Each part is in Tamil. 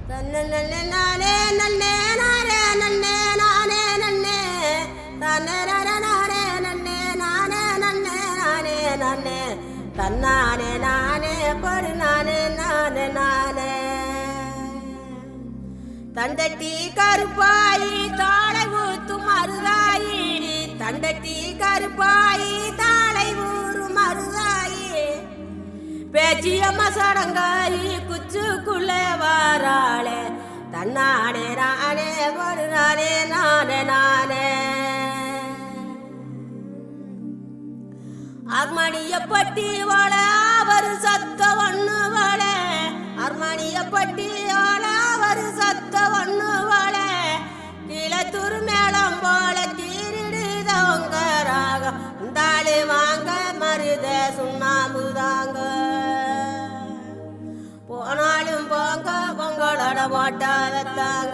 தன்ன நன்னே நானே நன்னே நானே நன்னே நானே நன்னே தன்னே நானே நானே நன்னே நானே நன்னே நானே நன்னே தன்னானே நானே படு நானே நானே நானே தண்டட்டி கருப்பாயி தாளை ஊத்து மருதாயி தண்டட்டி கருப்பாயி தாளை ஊறு மருதாயி பேச்சியம்மா சடங்காயி குச்சுக்குள்ளே வாராளே தன்னானே நானே ஒரு நானே நானே நானே அர்மணிய பட்டி வாழ அவர் சத்த ஒண்ணு வாழ அர்மணிய பட்டி வாழ அவர் சத்த ஒண்ணு வாழ கீழத்தூர் மேளம் போல தீரிடுதவங்க ராகம் இந்தாளு வாங்க மருத சுண்ணாம்பு தாங்க போனாலும் போங்க பொங்கலோட மாட்டா வைத்தாங்க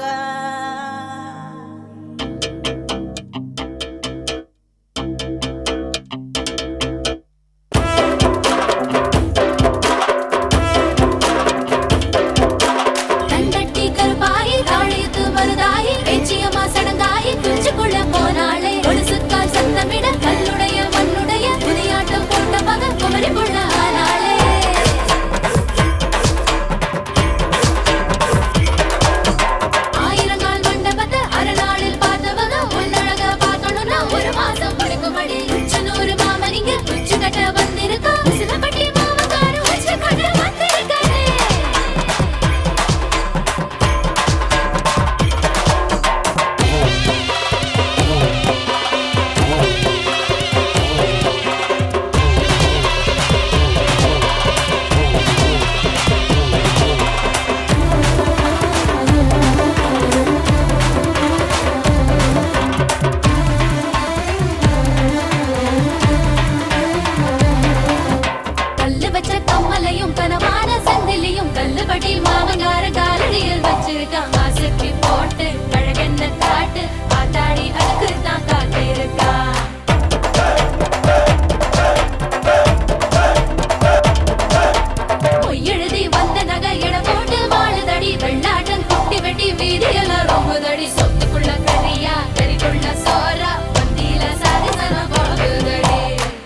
தண்டட்டி கருப்பாயி தாழியத்து மருதாயி பேச்சியம்மா சடங்காயி குஞ்சுக்குள்ள போனாளே ஒழுசுக்கால் சத்தமிட கல்லுடைய மண்ணுடைய புதியாட்டம் போட்ட மக குமரி புள்ள ஆனாளே ஆயிரங்கால் மண்டபத்தை அரைநாளில் பார்த்தவங்க உன்னழக பார்க்கணும்னா ஒரு மாசம் முடிக்கும்படி உச்சனூறு மாமனிங்க உச்சு கட்ட வந்திருக்கா சிலப்பட்டி மாமக்காரு உச்சு கட்ட வந்திருக்காரு கல்லு வச்ச கம்மலையும் கனவான சந்திலையும் கல்லுபடி மாமங்கார காலடியில் வச்சிருக்கான் ஆசைக்கு போட்டு அழகென்ன காட்டு ஆத்தாடி அதுக்கு தான் காத்து இருக்கா பொய்யெழுதி வந்த நகை எடை போட்டு வாழுதடி வெள்ளாட்டம் குட்டி வெட்டி வீதியெல்லாம் ரொம்புதடி சொத்துக்குள்ள கரியா கறிக்குள்ள சோறா பந்தியில சாதிசனம் போகுதடி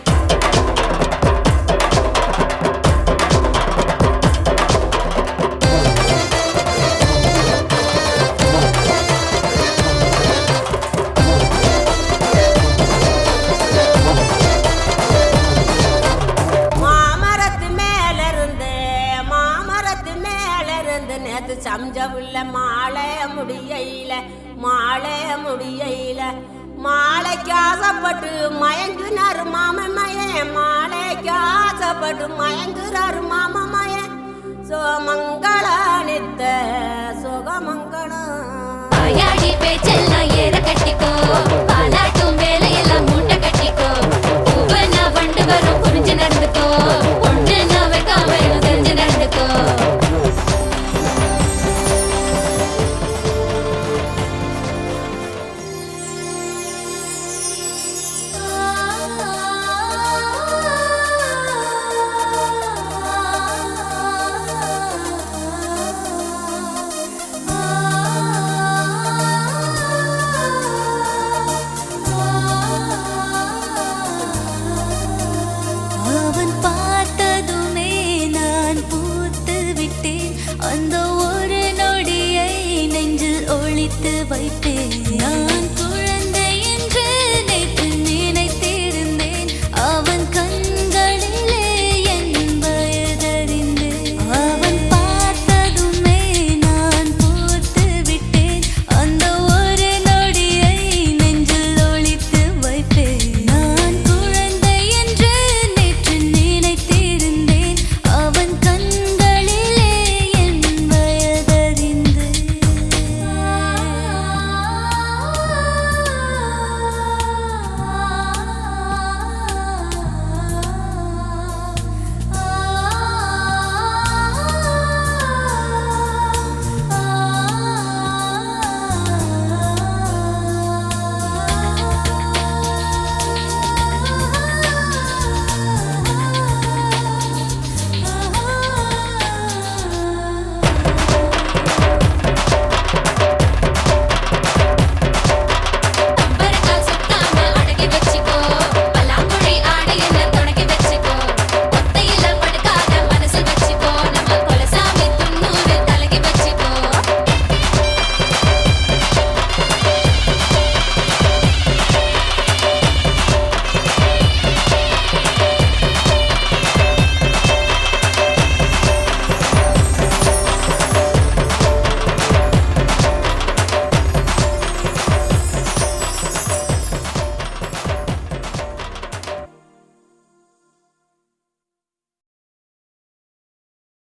மாமரத்து மேல இருந்து மாமரத்து மேல இருந்து நேத்து சம்ஜவுள்ள மாலை முடியையில மாலை முடியையில மாலைக்கு ஆசைப்பட்டு மயங்குனாரு மாமன் மயன் மாலைக்கு ஆசைப்பட்டு மயங்குறாரு மாமன் மயன் சோமங்கள நித்த சுகமங்களம் வாயாடி பேச்செல்லாம் ஏற கட்டிக்கோ பாலாட்டும் வேலையெல்லாம் மூட்டை கட்டிக்கோ பூவனா வண்டு வரும் புரிஞ்சு நடந்துக்கோ ஒண்ணு நான் வைக்காம இவன் தெரிஞ்சு நடந்துக்கோ அவன் பார்த்ததுமே நான் பூத்து விட்டேன் அந்த ஒரு நொடியை நெஞ்சில் ஒளித்து வைப்பேன்